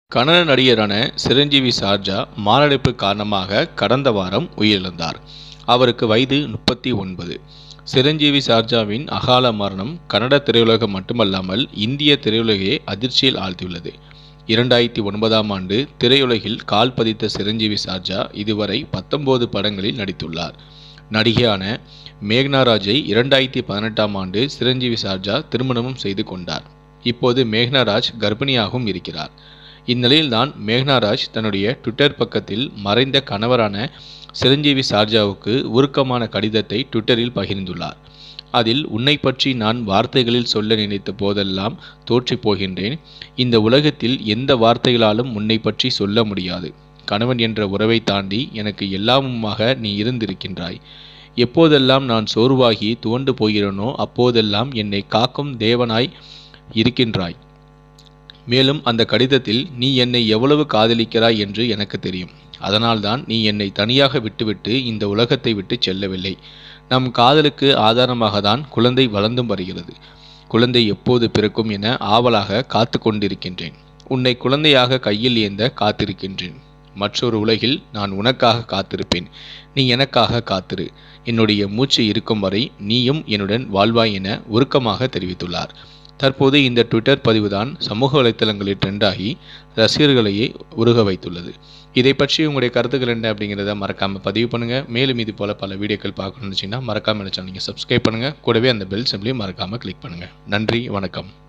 கன்னட நடிகரான சிரஞ்சீவி சார்ஜா மாரடைப்பு காரணமாக கடந்த வாரம் உயிரிழந்தார் அவருக்கு வயது முப்பத்தி ஒன்பது சிரஞ்சீவி சார்ஜாவின் அகால மரணம் கன்னட திரையுலகம் மட்டுமல்லாமல் இந்திய திரையுலகையே அதிர்ச்சியில் ஆழ்த்தியுள்ளது இரண்டாயிரத்தி ஒன்பதாம் ஆண்டு திரையுலகில் கால் பதித்த சிரஞ்சீவி சார்ஜா இதுவரை பத்தொன்பது படங்களில் நடித்துள்ளார் நடிகையான மேக்னா ராஜை இரண்டாயிரத்தி பதினெட்டாம் ஆண்டு சிரஞ்சீவி சார்ஜா திருமணமும் செய்து கொண்டார் இப்போது மேக்னா ராஜ் கர்ப்பிணியாகவும் இருக்கிறார் இந்நிலையில்தான் மேக்னா ராஜ் தன்னுடைய ட்விட்டர் பக்கத்தில் மறைந்த கணவரான சிரஞ்சீவி சார்ஜாவுக்கு உருக்கமான கடிதத்தை ட்விட்டரில் பகிர்ந்துள்ளார் அதில் உன்னை பற்றி நான் வார்த்தைகளில் சொல்ல நினைத்த போதெல்லாம் தோற்றுப் போகின்றேன் இந்த உலகத்தில் எந்த வார்த்தைகளாலும் உன்னை பற்றி சொல்ல முடியாது கணவன் என்ற உறவை தாண்டி எனக்கு எல்லாமுமாக நீ இருந்திருக்கின்றாய் எப்போதெல்லாம் நான் சோர்வாகி துவண்டு போகிறேனோ அப்போதெல்லாம் என்னை காக்கும் தேவனாய் இருக்கின்றாய் மேலும் அந்த கடிதத்தில் நீ என்னை எவ்வளவு காதலிக்கிறாய் என்று எனக்கு தெரியும் அதனால்தான் நீ என்னை தனியாக விட்டுவிட்டு இந்த உலகத்தை விட்டு செல்லவில்லை நம் காதலுக்கு ஆதாரமாக தான் குழந்தை வளர்ந்தும் வருகிறது குழந்தை எப்போது பிறக்கும் என ஆவலாக காத்து கொண்டிருக்கின்றேன் உன்னை குழந்தையாக கையில் ஏந்த காத்திருக்கின்றேன் மற்றொரு உலகில் நான் உனக்காக காத்திருப்பேன் நீ எனக்காக காத்திரு என்னுடைய மூச்சு இருக்கும் வரை நீயும் என்னுடன் வாழ்வாய் என உருக்கமாக தெரிவித்துள்ளார் தற்போது இந்த ட்விட்டர் பதிவுதான் சமூக வலைத்தளங்களில் ட்ரெண்டாகி ரசிகர்களையே உருக வைத்துள்ளது இதை பற்றி உங்களுடைய கருத்துக்கள் என்ன அப்படிங்கிறத மறக்காமல் பதிவு பண்ணுங்கள் மேலும் இது போல் பல வீடியோக்கள் பார்க்கணும்னு வச்சிங்கன்னா மறக்காமல் சேனல் நீங்கள் சப்ஸ்கிரைப் பண்ணுங்கள் கூடவே அந்த பெல் சிம்லையும் மறக்காமல் கிளிக் பண்ணுங்கள் நன்றி வணக்கம்